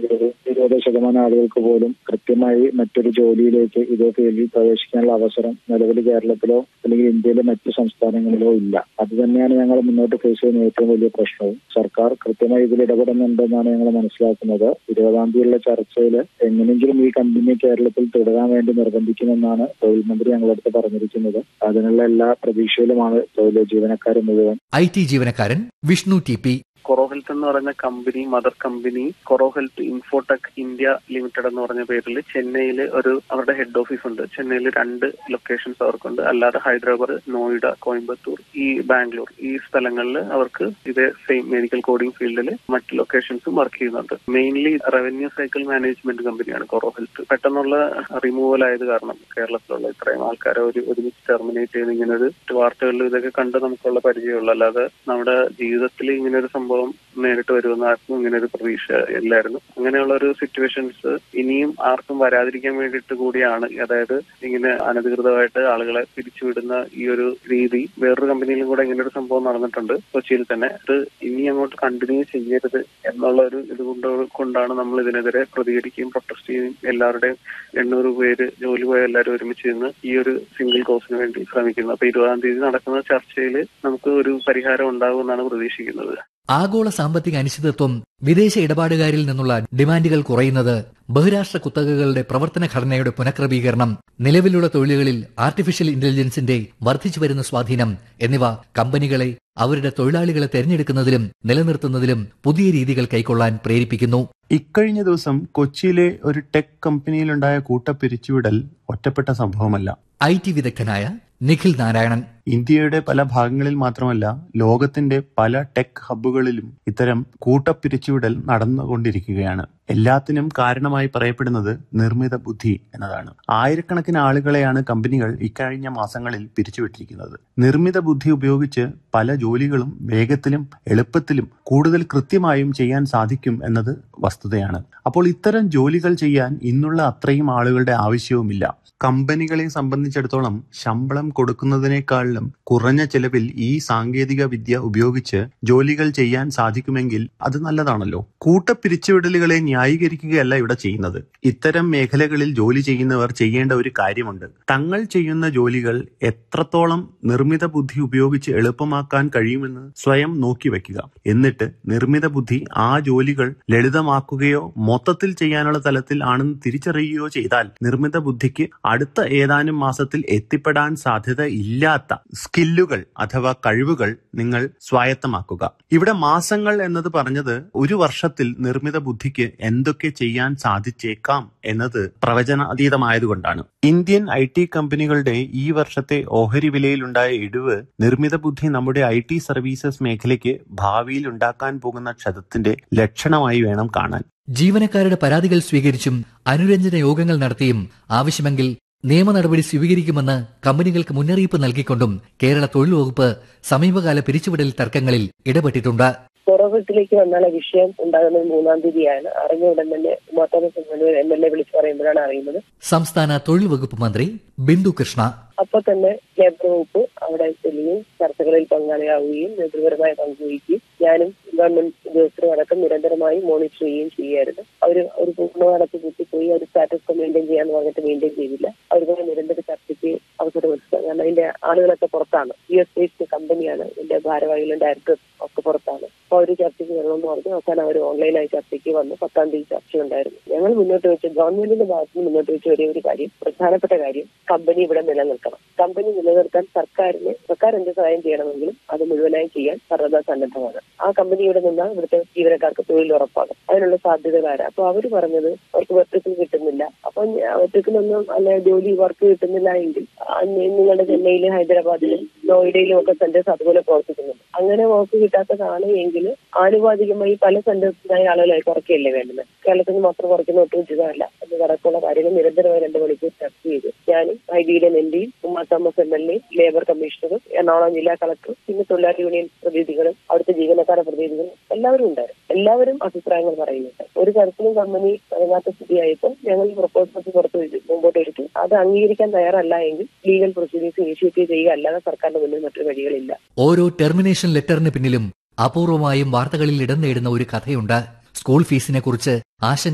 ഒരു ഇരുപത് ശതമാനം ആളുകൾക്ക് പോലും കൃത്യമായി മറ്റൊരു ജോലിയിലേക്ക് ഇതേ ഫീൽഡിൽ പ്രവേശിക്കാനുള്ള അവസരം നിലവിൽ കേരളത്തിലോ അല്ലെങ്കിൽ ഇന്ത്യയിലെ മറ്റു സംസ്ഥാനങ്ങളിലോ ഇല്ല അത് തന്നെയാണ് ഞങ്ങൾ മുന്നോട്ട് ഫേസ് ചെയ്യുന്ന ഏറ്റവും വലിയ പ്രശ്നവും സർക്കാർ കൃത്യമായി ഇതിൽ ഇടപെടുന്നുണ്ടെന്നാണ് ഞങ്ങൾ മനസ്സിലാക്കുന്നത് ഇരുപതാം തീയതിയുള്ള ചർച്ചയിൽ എങ്ങനെയെങ്കിലും ഈ കമ്പനി കേരളത്തിൽ തുടരാൻ വേണ്ടി നിർബന്ധിക്കുമെന്നാണ് തൊഴിൽ മന്ത്രി ഞങ്ങളടുത്ത് പറഞ്ഞിരിക്കുന്നത് അതിനുള്ള എല്ലാ പ്രതീക്ഷയിലുമാണ് തൊഴിൽ ജീവനക്കാർ മുഴുവൻ ഐ ടി ജീവനക്കാരൻ Vishnu T P Coro Health എന്ന് പറയുന്ന company mother company Coro Health Infotech India Limited എന്ന് പറഞ്ഞ പേരിൽ ചെന്നൈയിൽ ഒരു അവരുടെ ഹെഡ് ഓഫീസ് ഉണ്ട് ചെന്നൈയിൽ രണ്ട് ലൊക്കേഷൻസ് അവർക്കുണ്ട് അല്ലാതെ ഹൈദരാബാദ് നോയിഡ കോയമ്പത്തൂർ ഈ ബാംഗ്ലൂർ ഈ സ്ഥലങ്ങളിൽ അവർക്ക് ഇതേ സെയിം മെഡിക്കൽ കോഡിംഗ് ഫീൽഡിൽ മറ്റ് ലൊക്കേഷൻസും വർക്ക് ചെയ്യുന്നുണ്ട് മെയിൻലി റവന്യൂ സൈക്കിൾ മാനേജ്മെന്റ് കമ്പനിയാണ് കൊറോ ഹെൽത്ത് പെട്ടെന്നുള്ള റിമൂവൽ ആയത് കാരണം കേരളത്തിലുള്ള ഇത്രയും ആൾക്കാരെ ഒരു ഒരുമിച്ച് ടെർമിനേറ്റ് ചെയ്യുന്ന ഇങ്ങനെ ഒരു വാർത്തകളിൽ ഇതൊക്കെ കണ്ട് നമുക്കുള്ള പരിചയമുള്ളൂ അല്ലാതെ നമ്മുടെ ജീവിതത്തിൽ ഇങ്ങനെ ഒരു സംഭവം നേരിട്ട് വരുമെന്ന് ആർക്കും ഇങ്ങനെ ഒരു പ്രതീക്ഷ ഇല്ലായിരുന്നു അങ്ങനെയുള്ള ഒരു സിറ്റുവേഷൻസ് ഇനിയും ആർക്കും വരാതിരിക്കാൻ വേണ്ടിയിട്ട് കൂടിയാണ് അതായത് ഇങ്ങനെ അനധികൃതമായിട്ട് ആളുകളെ പിരിച്ചുവിടുന്ന ഈ ഒരു രീതി വേറൊരു കമ്പനിയിലും കൂടെ ഇങ്ങനെ ഒരു സംഭവം നടന്നിട്ടുണ്ട് കൊച്ചിയിൽ തന്നെ അത് ഇനി അങ്ങോട്ട് കണ്ടിന്യൂ ചെയ്യരുത് എന്നുള്ള ഒരു ഇത് കൊണ്ട് കൊണ്ടാണ് നമ്മൾ ഇതിനെതിരെ പ്രതികരിക്കുകയും പ്രൊട്ടസ്റ്റ് ചെയ്യുകയും എല്ലാവരുടെയും എണ്ണൂറ് പേര് ജോലി പോയ എല്ലാവരും ഒരുമിച്ച് നിന്ന് ഈ ഒരു സിംഗിൾ കോസിന് വേണ്ടി ശ്രമിക്കുന്നത് അപ്പൊ ഇരുപതാം തീയതി നടക്കുന്ന ചർച്ചയിൽ നമുക്ക് ഒരു പരിഹാരം ഉണ്ടാകുമെന്നാണ് പ്രതീക്ഷിക്കുന്നത് ആഗോള സാമ്പത്തിക അനിശ്ചിതത്വം വിദേശ ഇടപാടുകാരിൽ നിന്നുള്ള ഡിമാൻഡുകൾ കുറയുന്നത് ബഹുരാഷ്ട്ര കുത്തകകളുടെ പ്രവർത്തന ഘടനയുടെ പുനഃക്രമീകരണം നിലവിലുള്ള തൊഴിലുകളിൽ ആർട്ടിഫിഷ്യൽ ഇന്റലിജൻസിന്റെ വർദ്ധിച്ചുവരുന്ന സ്വാധീനം എന്നിവ കമ്പനികളെ അവരുടെ തൊഴിലാളികളെ തെരഞ്ഞെടുക്കുന്നതിലും നിലനിർത്തുന്നതിലും പുതിയ രീതികൾ കൈക്കൊള്ളാൻ പ്രേരിപ്പിക്കുന്നു ഇക്കഴിഞ്ഞ ദിവസം കൊച്ചിയിലെ ഒരു ടെക് കമ്പനിയിലുണ്ടായ കൂട്ടപ്പിരിച്ചുവിടൽ ഒറ്റപ്പെട്ട സംഭവമല്ല ഐ ടി വിദഗ്ധനായ നിഖിൽ നാരായണൻ ഇന്ത്യയുടെ പല ഭാഗങ്ങളിൽ മാത്രമല്ല ലോകത്തിന്റെ പല ടെക് ഹബ്ബുകളിലും ഇത്തരം കൂട്ടപ്പിരിച്ചുവിടൽ നടന്നുകൊണ്ടിരിക്കുകയാണ് എല്ലാത്തിനും കാരണമായി പറയപ്പെടുന്നത് നിർമ്മിത ബുദ്ധി എന്നതാണ് ആയിരക്കണക്കിന് ആളുകളെയാണ് കമ്പനികൾ ഇക്കഴിഞ്ഞ മാസങ്ങളിൽ പിരിച്ചുവിട്ടിരിക്കുന്നത് നിർമ്മിത ബുദ്ധി ഉപയോഗിച്ച് പല ജോലികളും വേഗത്തിലും എളുപ്പത്തിലും കൂടുതൽ കൃത്യമായും ചെയ്യാൻ സാധിക്കും എന്നത് വസ്തുതയാണ് അപ്പോൾ ഇത്തരം ജോലികൾ ചെയ്യാൻ ഇന്നുള്ള അത്രയും ആളുകളുടെ ആവശ്യവുമില്ല കമ്പനികളെ സംബന്ധിച്ചിടത്തോളം ശമ്പളം കൊടുക്കുന്നതിനേക്കാളിലും കുറഞ്ഞ ചെലവിൽ ഈ സാങ്കേതിക വിദ്യ ഉപയോഗിച്ച് ജോലികൾ ചെയ്യാൻ സാധിക്കുമെങ്കിൽ അത് നല്ലതാണല്ലോ കൂട്ടപ്പിരിച്ചുവിടലുകളെ ന്യായീകരിക്കുകയല്ല ഇവിടെ ചെയ്യുന്നത് ഇത്തരം മേഖലകളിൽ ജോലി ചെയ്യുന്നവർ ചെയ്യേണ്ട ഒരു കാര്യമുണ്ട് തങ്ങൾ ചെയ്യുന്ന ജോലികൾ എത്രത്തോളം നിർമ്മിത ബുദ്ധി ഉപയോഗിച്ച് എളുപ്പമാക്കാൻ കഴിയുമെന്ന് സ്വയം നോക്കി വെക്കുക എന്നിട്ട് നിർമ്മിത ബുദ്ധി ആ ജോലികൾ ലളിതമാക്കുകയോ മൊത്തത്തിൽ ചെയ്യാനുള്ള തലത്തിൽ ആണെന്ന് തിരിച്ചറിയുകയോ ചെയ്താൽ നിർമ്മിത ബുദ്ധിക്ക് അടുത്ത ഏതാനും മാസത്തിൽ എത്തിപ്പെടാൻ സാധ്യത ഇല്ലാത്ത സ്കില്ലുകൾ അഥവാ കഴിവുകൾ നിങ്ങൾ സ്വായത്തമാക്കുക ഇവിടെ മാസങ്ങൾ എന്നത് പറഞ്ഞത് ഒരു വർഷത്തിൽ നിർമ്മിത ബുദ്ധിക്ക് എന്തൊക്കെ ചെയ്യാൻ സാധിച്ചേക്കാം എന്നത് പ്രവചനാതീതമായതുകൊണ്ടാണ് ഇന്ത്യൻ ഐ ടി കമ്പനികളുടെ ഈ വർഷത്തെ ഓഹരി വിലയിലുണ്ടായ ഇടിവ് നിർമ്മിത ബുദ്ധി നമ്മുടെ ഐ ടി സർവീസസ് മേഖലയ്ക്ക് ഭാവിയിൽ ഉണ്ടാക്കാൻ പോകുന്ന ക്ഷതത്തിന്റെ ലക്ഷണമായി വേണം കാണാൻ ജീവനക്കാരുടെ പരാതികൾ സ്വീകരിച്ചും അനുരഞ്ജന യോഗങ്ങൾ നടത്തിയും ആവശ്യമെങ്കിൽ നിയമ നടപടി സ്വീകരിക്കുമെന്ന് കമ്പനികൾക്ക് മുന്നറിയിപ്പ് നൽകിക്കൊണ്ടും കേരള തൊഴിൽ വകുപ്പ് സമീപകാല പിരിച്ചുവിടൽ തർക്കങ്ങളിൽ ഇടപെട്ടിട്ടുണ്ട് പുറകോട്ടിലേക്ക് വന്നാൽ വിഷയം ഉണ്ടാകുന്നത് മൂന്നാം തീയതിയാണ് അറിഞ്ഞ ഉടൻ തന്നെ ഉമാത്തോമസ് എം എൽ എ വിളിച്ചു പറയുമ്പോഴാണ് അറിയുന്നത് സംസ്ഥാന തൊഴിൽ വകുപ്പ് മന്ത്രി ബിന്ദു കൃഷ്ണ അപ്പൊ തന്നെ ലേബർ വകുപ്പ് അവിടെ ചെല്ലുകയും ചർച്ചകളിൽ പങ്കാളിയാവുകയും നേതൃപരമായ പങ്കുവഹിക്കുകയും ഞാനും ഗവൺമെന്റ് ഉദ്യോഗസ്ഥരും അടക്കം നിരന്തരമായി മോണിറ്റർ ചെയ്യുകയും ചെയ്യുമായിരുന്നു അവർ ഒരു പൂർണ്ണമാടത്ത് കൂട്ടിപ്പോയി ഒരു സ്റ്റാറ്റസ് മെയിൻറ്റെയിൻ ചെയ്യാന്ന് പറഞ്ഞിട്ട് മെയിൻറ്റെയിൻ ചെയ്തില്ല അവരുമായി നിരന്തര ചർച്ചയ്ക്ക് അവസരം കൊടുക്കുക കാരണം അതിന്റെ ആളുകളൊക്കെ പുറത്താണ് യു എസ് ബേസ്ഡ് കമ്പനിയാണ് ഇതിന്റെ ഭാരവാഹികളും ഡയറക്ടർ ഒക്കെ പുറത്താണ് അപ്പൊ അവർ ചർച്ചയ്ക്ക് വരണമെന്ന് പറഞ്ഞു അവസാനം അവർ ഓൺലൈനായി ചർച്ചയ്ക്ക് വന്ന് പത്താം തീയതി ചർച്ചയുണ്ടായിരുന്നു ഞങ്ങൾ മുന്നോട്ട് വെച്ച ഗവൺമെന്റിന്റെ ഭാഗത്ത് നിന്ന് മുന്നോട്ട് വെച്ച ഒരേ ഒരു കാര്യം പ്രധാനപ്പെട്ട കാര്യം കമ്പനി ഇവിടെ നിലനിൽക്കണം കമ്പനി നിലനിർത്താൻ സർക്കാരിന് സർക്കാർ എന്ത് സഹായം ചെയ്യണമെങ്കിലും അത് മുഴുവനായി ചെയ്യാൻ സർവ്വതാ സന്നദ്ധമാണ് ആ കമ്പനി ഇവിടെ നിന്നാൽ ഇവിടുത്തെ ജീവനക്കാർക്ക് തൊഴിൽ ഉറപ്പാകും അതിനുള്ള സാധ്യതകളാരാ അപ്പൊ അവർ പറഞ്ഞത് അവർക്ക് വെർട്ടിക്കൽ കിട്ടുന്നില്ല അപ്പൊ വെർട്ടിക്കലൊന്നും അല്ലെ ജോലി വർക്ക് കിട്ടുന്നില്ല എങ്കിൽ ആ നിങ്ങളുടെ ചെന്നൈയിലും ഹൈദരാബാദിലും നോയിഡയിലും ഒക്കെ സെന്റേഴ്സ് അതുപോലെ പ്രവർത്തിക്കുന്നുണ്ട് അങ്ങനെ വർക്ക് കിട്ടാത്തതാണ് എങ്കിൽ ആനുപാതികമായി പല സെന്റേഴ്സിനായി ആളുകളെ കുറയ്ക്കുകയല്ലേ വേണ്ടുന്നത് കേരളത്തിൽ നിന്ന് മാത്രം കുറയ്ക്കുന്ന ഒട്ടും ഉചിതമല്ല എന്ന് കണക്കുള്ള കാര്യങ്ങൾ നിരന്തരമായി രണ്ട് മണിക്കൂർ ചർച്ച ചെയ്തു ഞാനും ഐഡിയിലെ എം പിയും ഉമ്മ തോമസ് എം എൽ എയും ലേബർ കമ്മീഷണറും എറണാകുളം ജില്ലാ കളക്ടറും പിന്നെ തൊഴിലാളി യൂണിയൻ പ്രതിനിധികളും അവിടുത്തെ ജീവനക്കാരുടെ പ്രതിനിധികളും എല്ലാവരും ഉണ്ടായിരുന്നു എല്ലാവരും അഭിപ്രായങ്ങൾ പറയുന്നുണ്ട് ഒരു തരത്തിലും കമ്പനി ഇറങ്ങാത്ത സ്ഥിതിയായപ്പോൾ ഞങ്ങൾ പ്രപ്പോസൽസ് പുറത്തു വെച്ചു മുമ്പോട്ട് വെച്ചു അത് അംഗീകരിക്കാൻ തയ്യാറല്ല എങ്കിൽ ലീഗൽ പ്രൊസീജിയേഴ്സ് ഇനിഷ്യേറ്റ് ചെയ്യുക അല്ലാതെ സർക്കാരിന്റെ മുന്നിൽ മറ്റൊരു വഴികളില്ല ഓരോ ടെർമിനേഷൻ ലെറ്ററിന് പിന്നിലും അപൂർവമായും വാർത്തകളിൽ ഇടം നേടുന്ന ഒരു കഥയുണ്ട് സ്കൂൾ ഫീസിനെ കുറിച്ച് ആശങ്ക